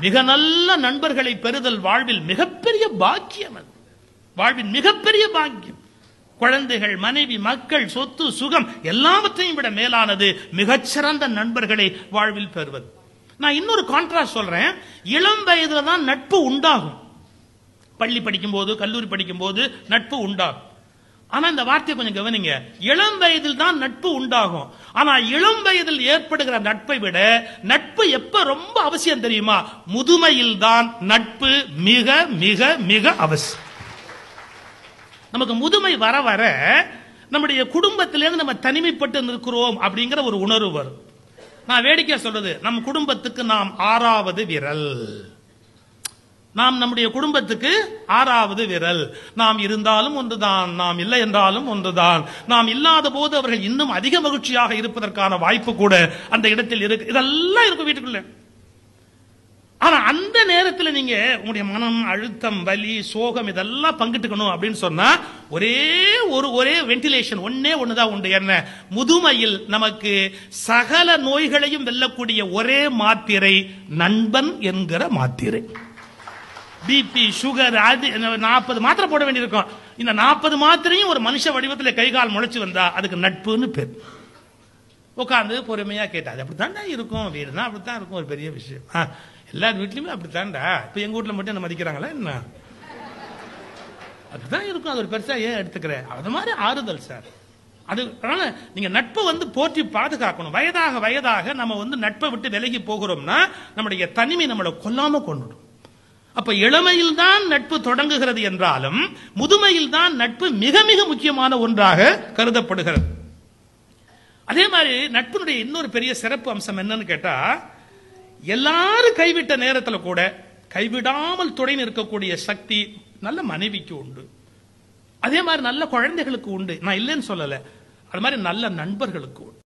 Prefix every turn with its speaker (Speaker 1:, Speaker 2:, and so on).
Speaker 1: மிக நல்ல நண்பர்களை பெறுதல் வாழ்வில் மிகப்பெரிய பாக்கியம் அது வாழ்வின் மிகப்பெரிய பாக்கியம் குழந்தைகள் மனைவி மக்கள் சொத்து சுகம் எல்லாவற்றையும் விட மேலானது மிகச்சிறந்த நண்பர்களை வாழ்வில் பெறுவது நான் இன்னொரு கான்ட்ராஸ்ட் சொல்றேன் இளம் வயதுல தான் நட்பு உண்டாகும் பள்ளி படிக்கும் போது கல்லூரி படிக்கும் போது நட்பு உண்டாகும் ஆனா இந்த வார்த்தையை கொஞ்சம் கவனிங்க இளம் வயதில் தான் நட்பு உண்டாகும் ஆனா இளம் வயதில் ஏற்படுகிற நட்பை விட நட்பு எப்ப ரொம்ப அவசியம் தெரியுமா முதுமையில் தான் நட்பு மிக மிக மிக அவசியம் நமக்கு முதுமை வர வர நம்முடைய குடும்பத்திலிருந்து நம்ம தனிமைப்பட்டு நிற்கிறோம் அப்படிங்கிற ஒரு உணர்வு வரும் நான் வேடிக்கை சொல்றது நம் குடும்பத்துக்கு நாம் ஆறாவது விரல் நாம் நம்முடைய குடும்பத்துக்கு ஆறாவது விரல் நாம் இருந்தாலும் ஒன்றுதான் நாம் இல்லை என்றாலும் ஒன்றுதான் நாம் இல்லாத போது அவர்கள் இன்னும் அதிக மகிழ்ச்சியாக இருப்பதற்கான வாய்ப்பு கூட அந்த இடத்தில் இருக்கு இதெல்லாம் இருக்கும் வீட்டுக்குள்ள ஆனா அந்த நேரத்துல நீங்க உங்களுடைய மனம் அழுத்தம் வலி சோகம் இதெல்லாம் பங்கிட்டுக்கணும் அப்படின்னு சொன்னா ஒரே ஒரு ஒரே வென்டிலேஷன் ஒன்னே ஒண்ணுதான் உண்டு என்ன முதுமையில் நமக்கு சகல நோய்களையும் வெல்லக்கூடிய ஒரே மாத்திரை நண்பன் என்கிற மாத்திரை பிபி சுகர் அது நாற்பது மாத்திரை போட வேண்டியிருக்கும் இந்த நாற்பது மாத்திரையும் ஒரு மனுஷ வடிவத்தில் கை கால் முளைச்சு வந்தா அதுக்கு நட்புன்னு பேர் உட்காந்து பொறுமையா கேட்டா அது அப்படித்தான்டா இருக்கும் வீடுனா அப்படித்தான் இருக்கும் ஒரு பெரிய விஷயம் ஆ, எல்லார் வீட்லயுமே அப்படித்தான்டா இப்ப எங்க வீட்ல மட்டும் என்ன மதிக்கிறாங்களா என்ன அதுதான் இருக்கும் அது ஒரு பெருசா ஏன் எடுத்துக்கிற அது மாதிரி ஆறுதல் சார் அது அதனால நீங்க நட்பை வந்து போற்றி பாதுகாக்கணும் வயதாக வயதாக நம்ம வந்து நட்பை விட்டு விலகி போகிறோம்னா நம்முடைய தனிமை நம்மளை கொல்லாம கொண்டுடும் அப்ப இளமையில் தான் நட்பு தொடங்குகிறது என்றாலும் முதுமையில் தான் நட்பு மிக மிக முக்கியமான ஒன்றாக கருதப்படுகிறது அதே மாதிரி நட்பினுடைய இன்னொரு பெரிய சிறப்பு அம்சம் என்னன்னு கேட்டா எல்லாரும் கைவிட்ட நேரத்துல கூட கைவிடாமல் துணை நிற்கக்கூடிய சக்தி நல்ல மனைவிக்கு உண்டு அதே மாதிரி நல்ல குழந்தைகளுக்கு உண்டு நான் இல்லைன்னு சொல்லல அது மாதிரி நல்ல நண்பர்களுக்கு உண்டு